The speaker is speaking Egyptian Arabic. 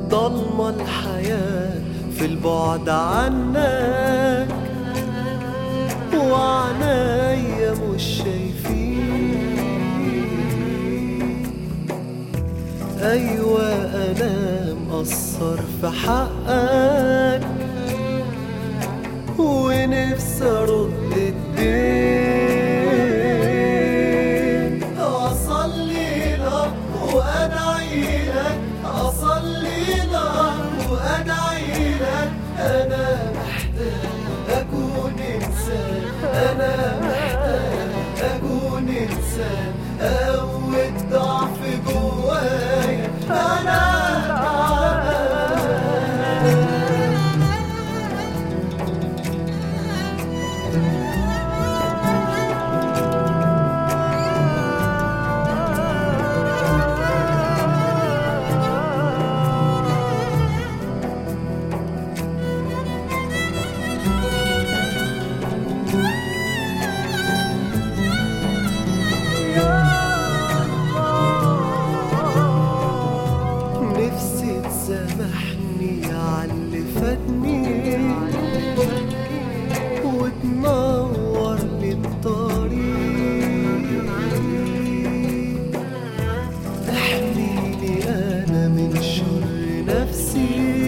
ضلمة الحياة في البعد عنك وعنايا مش شايفين أيوة أنا مقصر في حقك ونفسي أرد الدين أصلي لك وأدعي لك أصلي لك وأدعي لك أنا محتاج أكون إنسان أنا محتاج أكون إنسان أقوي الضعف جوايا أنا تعبان نفسي تسامحني على اللي فاتني وتنور لي الطريق احميني انا من شر نفسي